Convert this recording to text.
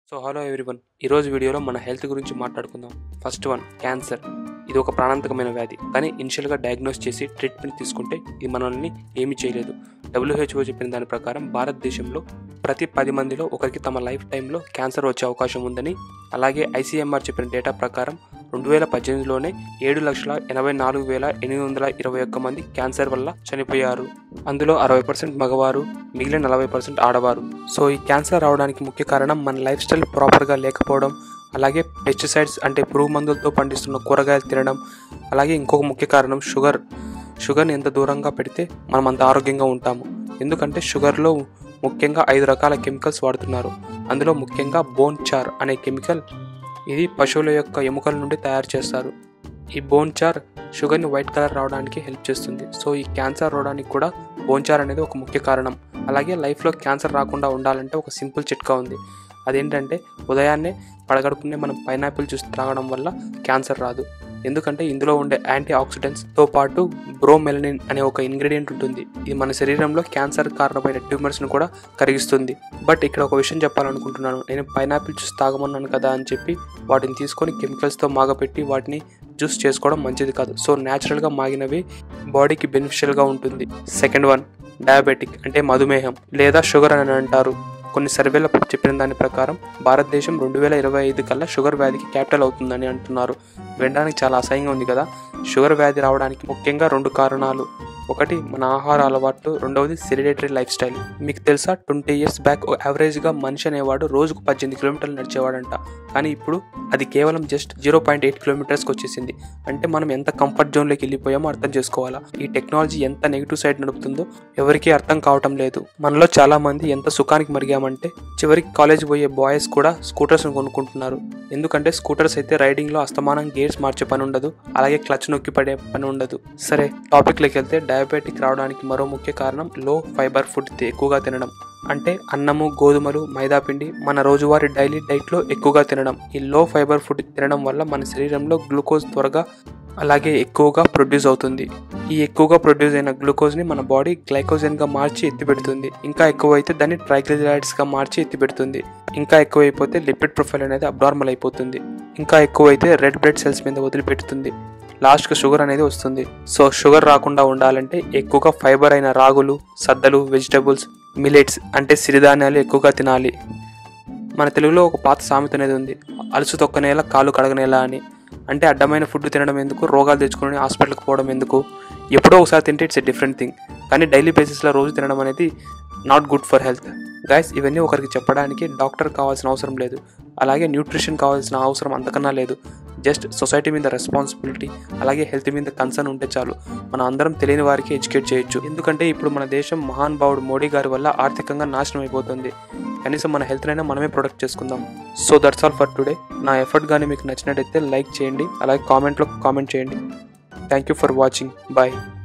so hello everyone ఈరోజు వీడియోలో మన హెల్త్ గురించి మాట్లాడుకుందాం ఫస్ట్ వన్ క్యాన్సర్ ఇది ఒక ప్రాణాంతకమైన వ్యాధి కానీ ఇనిషియల్గా డయాగ్నోస్ చేసి ట్రీట్మెంట్ తీసుకుంటే ఇది మనల్ని ఏమీ చేయలేదు డబ్ల్యూహెచ్ఓ చెప్పిన దాని ప్రకారం భారతదేశంలో ప్రతి పది మందిలో ఒకరికి తమ లైఫ్ టైంలో క్యాన్సర్ వచ్చే అవకాశం ఉందని అలాగే ఐసీఎంఆర్ చెప్పిన డేటా ప్రకారం రెండు వేల పద్దెనిమిదిలోనే ఏడు లక్షల ఎనభై నాలుగు వేల ఎనిమిది వందల ఇరవై ఒక్క మంది క్యాన్సర్ వల్ల చనిపోయారు అందులో అరవై పర్సెంట్ మగవారు మిగిలిన నలభై పర్సెంట్ ఆడవారు సో ఈ క్యాన్సర్ రావడానికి ముఖ్య కారణం మన లైఫ్ స్టైల్ ప్రాపర్గా లేకపోవడం అలాగే పెస్టిసైడ్స్ అంటే పురుగు మందులతో పండిస్తున్న కూరగాయలు తినడం అలాగే ఇంకొక ముఖ్య కారణం షుగర్ షుగర్ని ఎంత దూరంగా పెడితే మనం అంత ఆరోగ్యంగా ఉంటాము ఎందుకంటే షుగర్లో ముఖ్యంగా ఐదు రకాల కెమికల్స్ వాడుతున్నారు అందులో ముఖ్యంగా బోన్ చార్ అనే కెమికల్ ఇది పశువుల యొక్క ఎముకల నుండి తయారు చేస్తారు ఈ బోన్ చార్ షుగర్ని వైట్ కలర్ రావడానికి హెల్ప్ చేస్తుంది సో ఈ క్యాన్సర్ రావడానికి కూడా బోన్ చార్ అనేది ఒక ముఖ్య కారణం అలాగే లైఫ్లో క్యాన్సర్ రాకుండా ఉండాలంటే ఒక సింపుల్ చిట్కా ఉంది అదేంటంటే ఉదయాన్నే పడగడుపునే మనం పైనాపిల్ జ్యూస్ త్రాగడం వల్ల క్యాన్సర్ రాదు ఎందుకంటే ఇందులో ఉండే యాంటీ ఆక్సిడెంట్స్తో పాటు బ్రోమెలనిన్ అనే ఒక ఇంగ్రీడియంట్ ఉంటుంది ఇది మన శరీరంలో క్యాన్సర్ కారణమైన ట్యూమర్స్ను కూడా కరిగిస్తుంది బట్ ఇక్కడ ఒక విషయం చెప్పాలనుకుంటున్నాను నేను పైనాపిల్ జ్యూస్ తాగమన్నాను కదా అని చెప్పి వాటిని తీసుకొని కెమికల్స్తో మాగపెట్టి వాటిని జ్యూస్ చేసుకోవడం మంచిది కాదు సో న్యాచురల్గా మాగినవి బాడీకి బెనిఫిషియల్గా ఉంటుంది సెకండ్ వన్ డయాబెటిక్ అంటే మధుమేహం లేదా షుగర్ అని అంటారు కొన్ని సర్వేల చెప్పిన దాని ప్రకారం భారతదేశం రెండు వేల ఇరవై ఐదు కల్లా షుగర్ వ్యాధికి క్యాపిటల్ అవుతుందని అంటున్నారు వినడానికి చాలా అసహ్యంగా ఉంది కదా షుగర్ వ్యాధి రావడానికి ముఖ్యంగా రెండు కారణాలు ఒకటి మన ఆహార అలవాట్లు రెండవది సెరిడేటరీ లైఫ్ స్టైల్ మీకు తెలుసా ట్వంటీ ఇయర్స్ బ్యాక్ యావరేజ్గా మనిషి అనేవాడు రోజుకు పద్దెనిమిది కిలోమీటర్లు నడిచేవాడంట కానీ ఇప్పుడు అది కేవలం జస్ట్ జీరో పాయింట్ ఎయిట్ కిలోమీటర్స్కి వచ్చేసింది అంటే మనం ఎంత కంఫర్ట్ జోన్లోకి వెళ్ళిపోయామో అర్థం చేసుకోవాలా ఈ టెక్నాలజీ ఎంత నెగిటివ్ సైడ్ నడుపుతుందో ఎవరికీ అర్థం కావటం లేదు మనలో చాలా మంది ఎంత సుఖానికి మరిగామంటే చివరికి కాలేజ్ పోయే బాయ్స్ కూడా స్కూటర్స్ కొనుక్కుంటున్నారు ఎందుకంటే స్కూటర్స్ అయితే రైడింగ్లో అస్తమానం గేర్స్ మార్చే పని ఉండదు అలాగే క్లచ్ నొక్కి పడే పని ఉండదు సరే టాపిక్లోకి వెళ్తే డయాబెటిక్ రావడానికి మరో ముఖ్య కారణం లో ఫైబర్ ఫుడ్ ఎక్కువగా తినడం అంటే అన్నము గోధుమలు మైదా పిండి మన రోజువారీ డైలీ డైట్లో ఎక్కువగా తినడం ఈ లో ఫైబర్ ఫుడ్ తినడం వల్ల మన శరీరంలో గ్లూకోజ్ త్వరగా అలాగే ఎక్కువగా ప్రొడ్యూస్ అవుతుంది ఈ ఎక్కువగా ప్రొడ్యూస్ అయిన గ్లూకోజ్ని మన బాడీ గ్లైకోజన్గా మార్చి ఎత్తిపెడుతుంది ఇంకా ఎక్కువైతే దాన్ని ట్రైగ్లిజరైడ్స్గా మార్చి ఎత్తిపెడుతుంది ఇంకా ఎక్కువైపోతే లిపిడ్ ప్రొఫైల్ అనేది అబ్నార్మల్ అయిపోతుంది ఇంకా ఎక్కువైతే రెడ్ బ్లడ్ సెల్స్ మీద వదిలిపెడుతుంది లాస్ట్కి షుగర్ అనేది వస్తుంది సో షుగర్ రాకుండా ఉండాలంటే ఎక్కువగా ఫైబర్ అయిన రాగులు సద్దలు వెజిటబుల్స్ మిలెట్స్ అంటే సిరిధాన్యాలు ఎక్కువగా తినాలి మన తెలుగులో ఒక పాత సామెత అనేది ఉంది అలసు తొక్కనేలా కాలు కడగనేలా అని అంటే అడ్డమైన ఫుడ్ తినడం ఎందుకు రోగాలు తెచ్చుకొని హాస్పిటల్కి పోవడం ఎందుకు ఎప్పుడో ఒకసారి తింటే ఇట్స్ ఎ డిఫరెంట్ థింగ్ కానీ డైలీ బేసిస్లో రోజు తినడం అనేది not good for health guys ఇవన్నీ ఒకరికి చెప్పడానికి డాక్టర్ కావాల్సిన అవసరం లేదు అలాగే న్యూట్రిషన్ కావాల్సిన అవసరం అంతకన్నా లేదు జస్ట్ సొసైటీ మీద రెస్పాన్సిబిలిటీ అలాగే హెల్త్ మీద కన్సర్న్ ఉంటే చాలు మనం అందరం తెలియని వారికి ఎడ్యుకేట్ చేయొచ్చు ఎందుకంటే ఇప్పుడు మన దేశం మహాన్ భావుడు మోడీ గారి వల్ల ఆర్థికంగా నాశనం అయిపోతుంది కనీసం మన హెల్త్ అయినా మనమే ప్రొడక్ట్ చేసుకుందాం so that's all for today నా ఎఫర్ట్ కానీ మీకు నచ్చినట్టయితే లైక్ చేయండి అలాగే కామెంట్లో కామెంట్ చేయండి thank you for watching bye